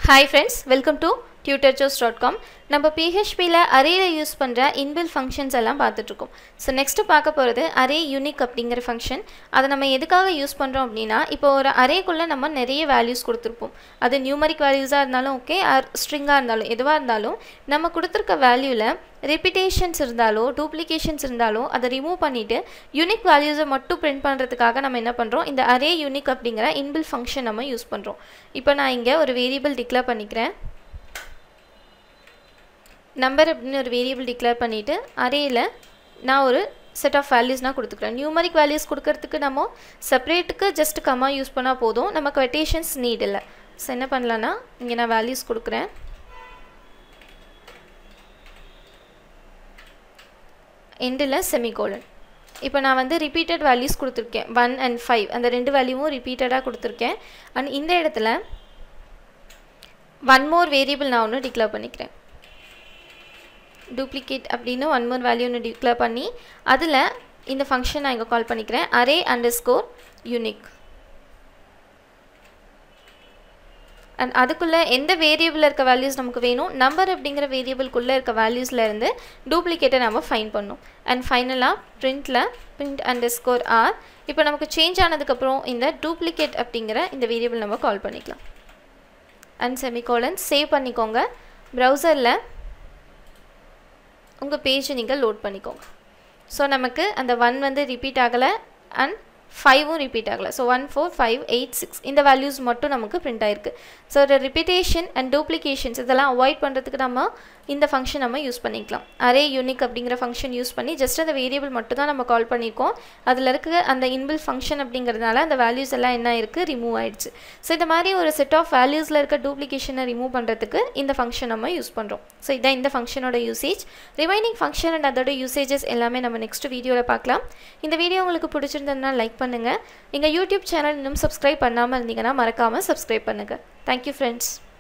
hi friends welcome to tutor Joe's dot com நம்ம பிஹெச்பியில் அரேயில் use பண்ணுற இன்பில் ஃபங்க்ஷன்ஸ் எல்லாம் பார்த்துட்ருக்கோம் ஸோ நெக்ஸ்ட்டு பார்க்க போகிறது அரே யூனிக் அப்படிங்கிற ஃபங்க்ஷன் அதை நம்ம எதுக்காக யூஸ் பண்ணுறோம் அப்படின்னா இப்போ ஒரு அரேக்குள்ளே நம்ம நிறைய வேல்யூஸ் கொடுத்துருப்போம் அது நியூமரிக் வேல்யூஸாக இருந்தாலும் ஓகே ஆர் ஸ்ட்ரிங்காக இருந்தாலும் எதுவாக இருந்தாலும் நம்ம கொடுத்துருக்க வேல்யூவில் ரிப்பிட்டேஷன்ஸ் இருந்தாலோ டூப்ளிகேஷன்ஸ் இருந்தாலோ அதை ரிமூவ் பண்ணிவிட்டு யூனிக் வேல்யூஸை மட்டும் பிரிண்ட் பண்ணுறதுக்காக நம்ம என்ன பண்ணுறோம் இந்த அரே யூனிக் அப்படிங்கிற இன்பில் ஃபங்க்ஷன் நம்ம யூஸ் பண்ணுறோம் இப்போ நான் இங்கே ஒரு வேரியபிள் டிக்ளேர் பண்ணிக்கிறேன் நம்பர் அப்படின்னு ஒரு வேரியபிள் டிக்ளேர் பண்ணிவிட்டு அரேயில் நான் ஒரு செட் ஆஃப் வேல்யூஸ்னால் கொடுத்துக்கிறேன் நியூமரிக் வேல்யூஸ் கொடுக்கறதுக்கு நம்ம செப்பரேட்டுக்கு ஜஸ்ட் கம்மா யூஸ் பண்ணால் போதும் நம்ம கொட்டேஷன்ஸ் நீட் இல்லை ஸோ என்ன பண்ணலான்னா இங்கே நான் வேல்யூஸ் கொடுக்குறேன் எண்டில் செமிகோலன் இப்போ நான் வந்து ரிப்பீட்டட் வேல்யூஸ் கொடுத்துருக்கேன் ஒன் அண்ட் ஃபைவ் அந்த ரெண்டு வேல்யூவும் ரிப்பீட்டடாக கொடுத்துருக்கேன் அண்ட் இந்த இடத்துல ஒன் மோர் வேரியபிள் நான் ஒன்று டிக்ளேர் பண்ணிக்கிறேன் டூப்ளிகேட் அப்படின்னு ஒன் மோர் வேல்யூ ஒன்று டிக்ளேர் பண்ணி அதில் இந்த ஃபங்க்ஷன் நான் இங்கே கால் பண்ணிக்கிறேன் அரே அண்டர் ஸ்கோர் யூனிக் அண்ட் அதுக்குள்ளே எந்த வேரியபிளில் இருக்க வேல்யூஸ் நமக்கு வேணும் நம்பர் அப்படிங்கிற வேரியபிள்குள்ளே இருக்க வேல்யூஸில் இருந்து டூப்ளிகேட்டை நம்ம ஃபைன் பண்ணணும் அண்ட் ஃபைனலாக பிரிண்டில் பிரிண்ட் அண்டர் ஸ்கோர் ஆர் இப்போ நமக்கு சேஞ்ச் ஆனதுக்கப்புறம் இந்த டூப்ளிகேட் அப்படிங்கிற இந்த வேரியபிள் நம்ம கால் பண்ணிக்கலாம் அண்ட் செமிகோலன் சேவ் பண்ணிக்கோங்க ப்ரௌசரில் உங்கள் பேஜை நீங்கள் லோட் பண்ணிக்கோங்க ஸோ நமக்கு அந்த ஒன் வந்து ரிப்பீட் ஆகலை அண்ட் ஃபைவும் ரிப்பீட் ஆகலை so one four five eight six இந்த வேல்யூஸ் மட்டும் நமக்கு பிரிண்ட் ஆயிருக்கு ஸோ ரிப்பீட்டேஷன் அண்ட் டூப்ளிகேஷன்ஸ் இதெல்லாம் அவாய்ட் பண்ணுறதுக்கு நம்ம இந்த ஃபங்க்ஷன் நம்ம யூஸ் பண்ணிக்கலாம் அரே யூனிக் அப்படிங்கிற ஃபங்க்ஷன் யூஸ் பண்ணி ஜஸ்ட் அந்த வேரியபிள் மட்டும் தான் நம்ம கால் பண்ணியிருக்கோம் அதில் இருக்க அந்த இன்பில் ஃபங்க்ஷன் அப்படிங்கிறதுனால அந்த வேல்யூஸ் எல்லாம் என்ன இருக்குது ரிமூவ் ஆயிடுச்சு ஸோ இந்த மாதிரி ஒரு செட் ஆஃப் வேல்யூஸில் இருக்க டூப்ளிகேஷனை ரிமூவ் பண்ணுறதுக்கு இந்த ஃபங்க்ஷன் நம்ம யூஸ் பண்ணுறோம் ஸோ இதான் இந்த ஃபங்க்ஷனோட யூசேஜ் ரிமைனிங் ஃபங்க்ஷன் அண்ட் அதோட யூசேஜஸ் எல்லாமே நம்ம நெக்ஸ்ட் வீடியோவில் பார்க்கலாம் இந்த வீடியோ உங்களுக்கு பிடிச்சிருந்ததுனா லைக் பண்ணுங்கள் எங்கள் யூடியூப் சேனல் இன்னும் சப்ஸ்கிரைப் பண்ணாமல் இருந்தீங்கன்னா மறக்காமல் சப்ஸ்கிரைப் பண்ணுங்கள் தேங்க்யூ ஃப்ரெண்ட்ஸ்